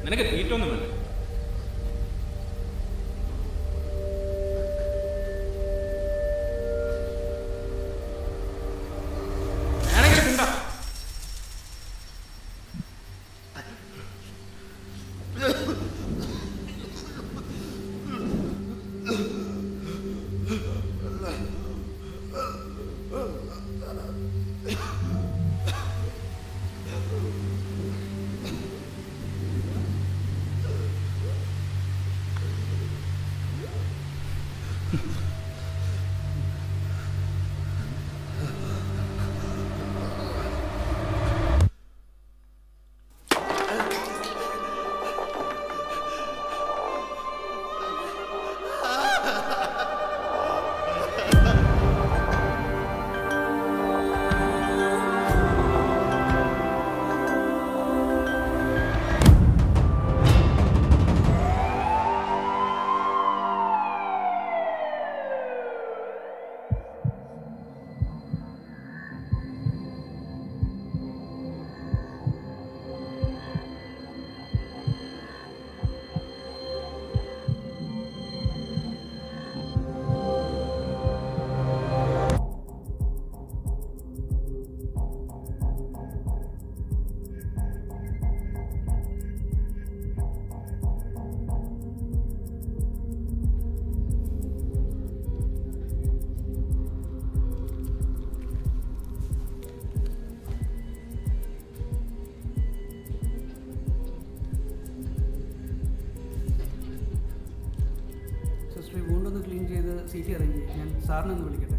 നിനക്ക് തീറ്റൊന്നും വേണ്ട വേണമെങ്കിൽ തിണ്ടാ സിസ്റ്റർ ഈ wound ഒന്ന് ക്ലീൻ ചെയ്ത് സി ടി അറേഞ്ച് ചെയ്യും ഞാൻ സാറിനെ ഒന്ന് വിളിക്കട്ടെ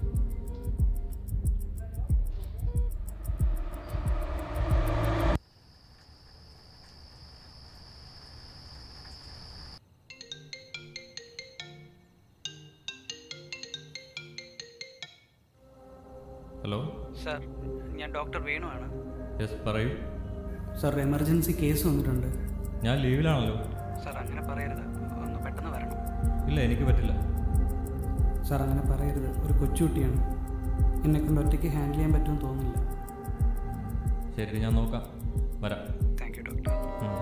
ഹലോ സാർ ഞാൻ ഡോക്ടർ വേണുവാണ് യെസ് പറയൂ സാർ എമർജൻസി കേസ് വന്നിട്ടുണ്ട് ഞാൻ ലീവിലാണല്ലോ സാർ അങ്ങനെ പറയരുത് ഒന്ന് പെട്ടെന്ന് വരണം ഇല്ല എനിക്ക് പറ്റില്ല സാർ അങ്ങനെ പറയരുത് ഒരു കൊച്ചുകുട്ടിയാണ് എന്നെ കൊണ്ട് ഒറ്റയ്ക്ക് ഹാൻഡിൽ ചെയ്യാൻ പറ്റുമെന്ന് തോന്നുന്നില്ല ശരി ഞാൻ നോക്കാം വരാം താങ്ക് യു ഡോക്ടർ ഉം.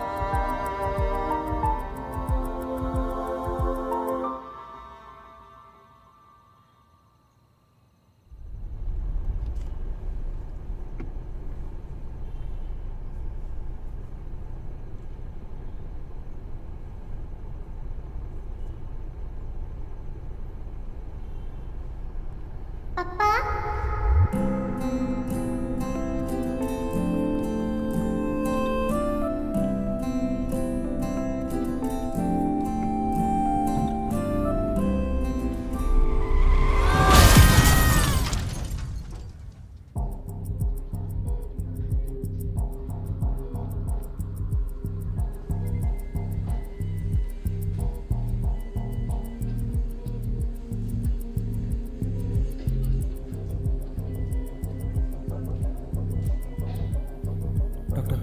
ഡോക്ടർ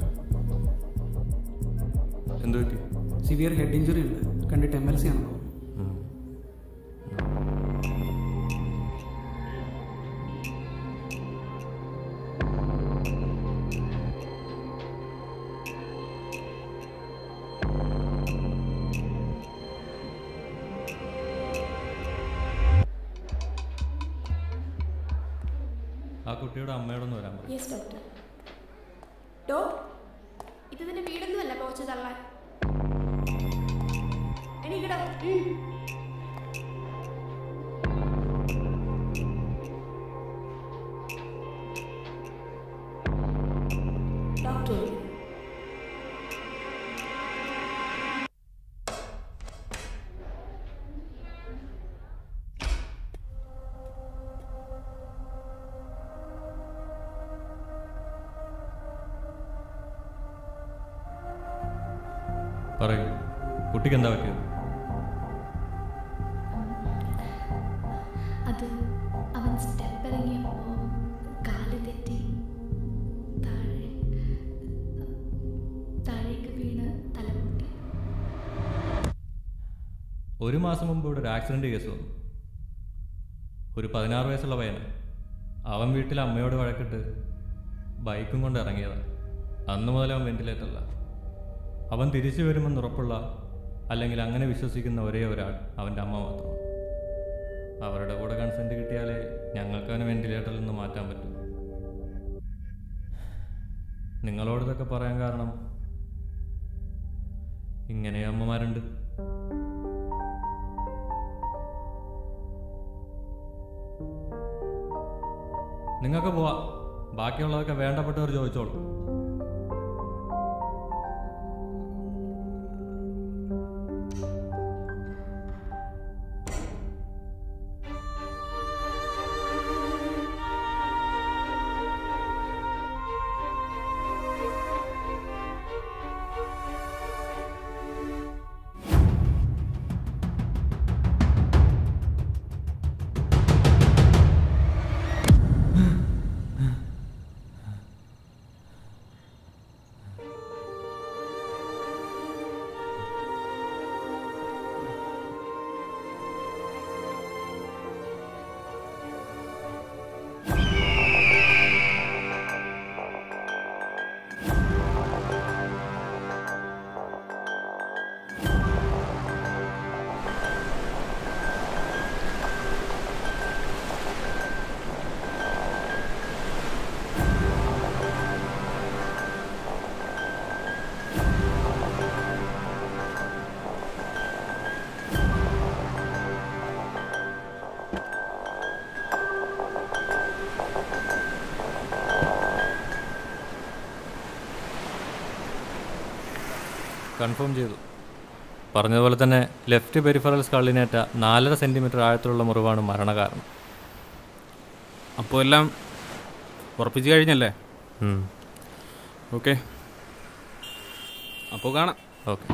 എന്ത് പറ്റി സിവിയർ ഹെഡ് ഇഞ്ചുറി ഉണ്ട് കണ്ടിട്ട് എം എൽ സി ആണെന്ന് തോന്നുന്നു ഉം. ആ കുട്ടിയുടെ അമ്മയോടൊന്ന് വരാൻ പറയും യെസ് ഡോക്ടർ ഡോ ഇത് നിന്റെ വീടൊന്നുമല്ല പോച്ച് തള്ളാൻ എണീക്കടാ ഡോക്ടർ പറയൂ കുട്ടിക്ക് എന്താ പറ്റിയത് അത് അവൻ സ്റ്റെപ്പ് ഇറങ്ങിയപ്പോൾ കാല് തെറ്റി താഴെ താഴേക്ക് വീണ് തലമുട്ടി ഒരു മാസം മുമ്പ് ഇവിടെ ഒരു ആക്സിഡന്റ് കേസ് വന്നു ഒരു പതിനാറ് വയസ്സുള്ള പയ്യന് അവൻ വീട്ടിൽ അമ്മയോട് വഴക്കിട്ട് ബൈക്കും കൊണ്ട് ഇറങ്ങിയതാ അന്ന് മുതൽ അവൻ വെന്റിലേറ്ററില്ല അവൻ തിരിച്ചു വരുമെന്ന് ഉറപ്പുള്ള അല്ലെങ്കിൽ അങ്ങനെ വിശ്വസിക്കുന്ന ഒരേ ഒരാൾ അവൻ്റെ അമ്മ മാത്രം അവരുടെ കൂടെ കൺസെൻറ്റ് കിട്ടിയാലേ ഞങ്ങൾക്ക് അവന് വെന്റിലേറ്ററിൽ നിന്ന് മാറ്റാൻ പറ്റൂ നിങ്ങളോട് ഇതൊക്കെ പറയാൻ കാരണം ഇങ്ങനെ അമ്മമാരുണ്ട് നിങ്ങൾക്ക് പോവാം ബാക്കിയുള്ളതൊക്കെ വേണ്ടപ്പെട്ടവർ ചോദിച്ചോളൂ കൺഫേം ചെയ്തു പറഞ്ഞതുപോലെ തന്നെ ലെഫ്റ്റ് പെരിഫറൽ സ്കള്ളിനേറ്റ നാലര സെൻറ്റിമീറ്റർ ആഴത്തിലുള്ള മുറിവാണ് മരണകാരണം അപ്പോൾ എല്ലാം ഉറപ്പിച്ച് കഴിഞ്ഞല്ലേ ഉം. ഓക്കെ അപ്പോൾ കാണാം ഓക്കെ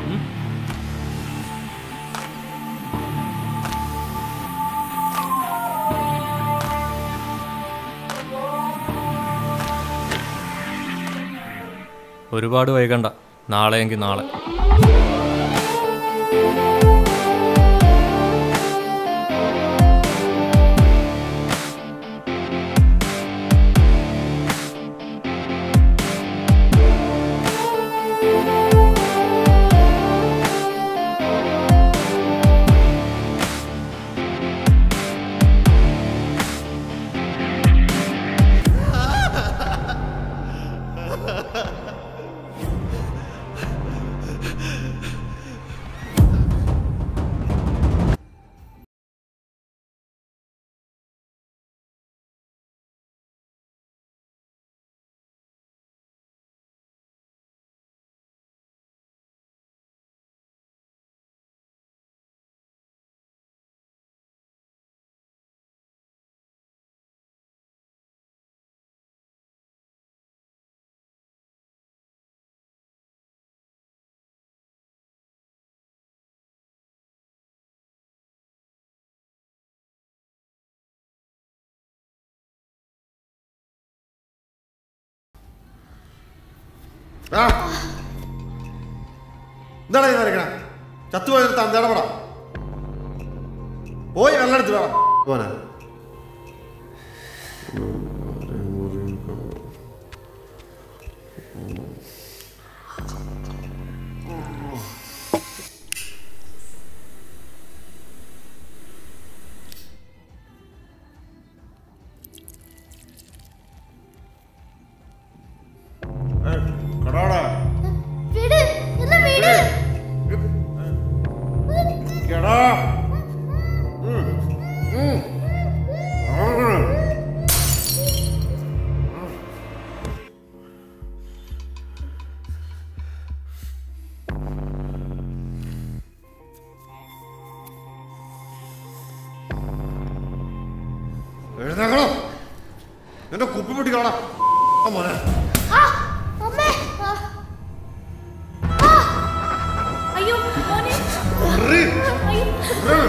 ഒരുപാട് വൈകണ്ട നാളെയെങ്കിൽ നാളെ ആ എന്താണ് ഈ വരയ്ക്കണ ചത്തുപോയ തന്തേടപടാ പോയി വെള്ളം എടുത്ത് വേണം പോനെ കടാടാ വിട് എന്നാ വിട് എടാ ഉം. ഉം. ഉം. എഴുന്നേക്കണോ എന്റെ കുപ്പി പൊട്ടിക്കോടാ മോനെ ആ അമ്മേ ആ. ആ. അയ്യോ മോനെ ഉറി. അയ്യോ ഉറി.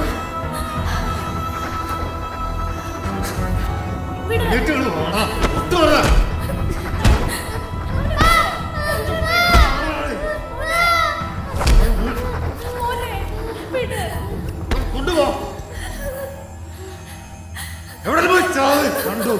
വിട് എണീറ്റ് ഇങ്ങട് വാടാ. ഒത്തു വാടാ. മോനെ വിട് കൊണ്ടുപോ എവിടെ പോയി ചാവ് കണ്ടു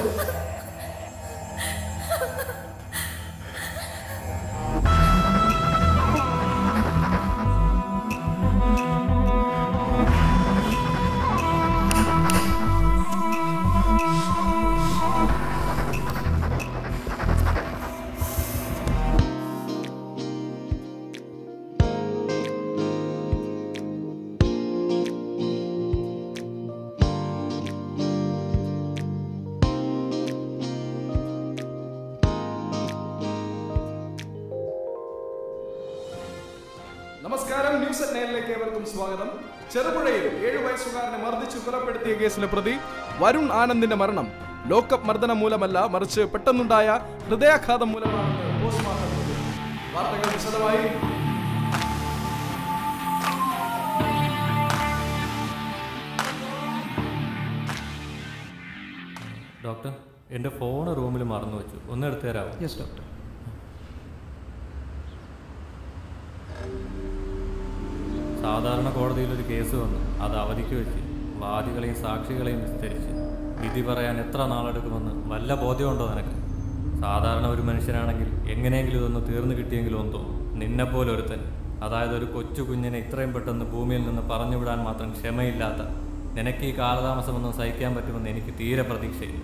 നമസ്കാരം ന്യൂസ് അറ്റ് നയനിലേക്ക് ഏവർക്കും സ്വാഗതം ചെറുപുഴയിൽ ഏഴു വയസ്സുകാരനെ മർദ്ദിച്ചു കൊലപ്പെടുത്തിയ കേസിലെ പ്രതി വരുൺ ആനന്ദിന്റെ മരണം ലോക്കപ്പ് മർദ്ദനം മൂലമല്ല മറിച്ച് പെട്ടെന്നുണ്ടായ ഹൃദയാഘാതം മൂലമാണെന്ന് പോസ്റ്റ്മോർട്ടം റിപ്പോർട്ട്. വാർത്തകൾ വിശദമായി ഡോക്ടർ എൻ്റെ ഫോൺ റൂമിൽ മറന്നു വെച്ചു ഒന്ന് എടുത്തു തരാമോ യെസ് ഡോക്ടർ സാധാരണ കോടതിയിൽ ഒരു കേസ് വന്നു അത് അവധിക്ക് വെച്ച് വാദികളെയും സാക്ഷികളെയും വിസ്തരിച്ച് വിധി പറയാൻ എത്ര നാളെടുക്കുമെന്ന് വല്ല ബോധ്യമുണ്ടോ നിനക്ക് സാധാരണ ഒരു മനുഷ്യനാണെങ്കിൽ എങ്ങനെയെങ്കിലും ഇതൊന്ന് തീർന്നു കിട്ടിയെങ്കിലും ഒന്ന് തോന്നും നിന്നെപ്പോലെ ഒരുത്തൻ അതായത് ഒരു കൊച്ചു കുഞ്ഞിനെ ഇത്രയും പെട്ടെന്ന് ഭൂമിയിൽ നിന്ന് പറഞ്ഞു വിടാൻ മാത്രം ക്ഷമയില്ലാത്ത നിനക്ക് ഈ കാലതാമസമൊന്നും സഹിക്കാൻ പറ്റുമെന്ന് എനിക്ക് തീരെ പ്രതീക്ഷയില്ല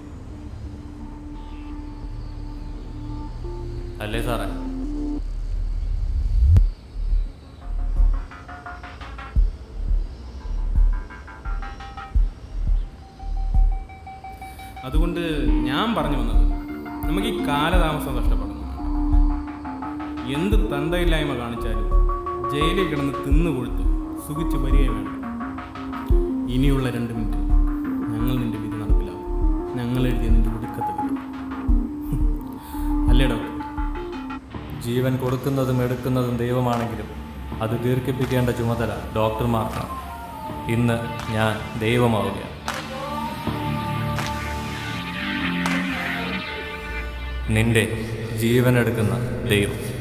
അല്ലേ സാറേ അതുകൊണ്ട് ഞാൻ പറഞ്ഞു വന്നത് നമുക്ക് ഈ കാലതാമസം കഷ്ടപ്പെടുന്നു എന്ത് തന്തയില്ലായ്മ കാണിച്ചാലും ജയിലിൽ കിടന്ന് തിന്നു കൊടുത്ത് സുഖിച്ച് വരികയും വേണ്ട ഇനിയുള്ള രണ്ട് മിനിറ്റ് ഞങ്ങൾ നിന്റെ വിധി നടപ്പിലാവും ഞങ്ങൾ എഴുതിയ നിന്റെ ഒടുക്കത്തെ വിധി അല്ലേ ഡോക്ടർ ജീവൻ കൊടുക്കുന്നതും എടുക്കുന്നതും ദൈവമാണെങ്കിലും അത് ദീർഘിപ്പിക്കേണ്ട ചുമതല ഡോക്ടർമാർക്കാണ് ഇന്ന് ഞാൻ ദൈവമാവുകയാണ് നിന്റെ ജീവനെടുക്കുന്ന ദൈവം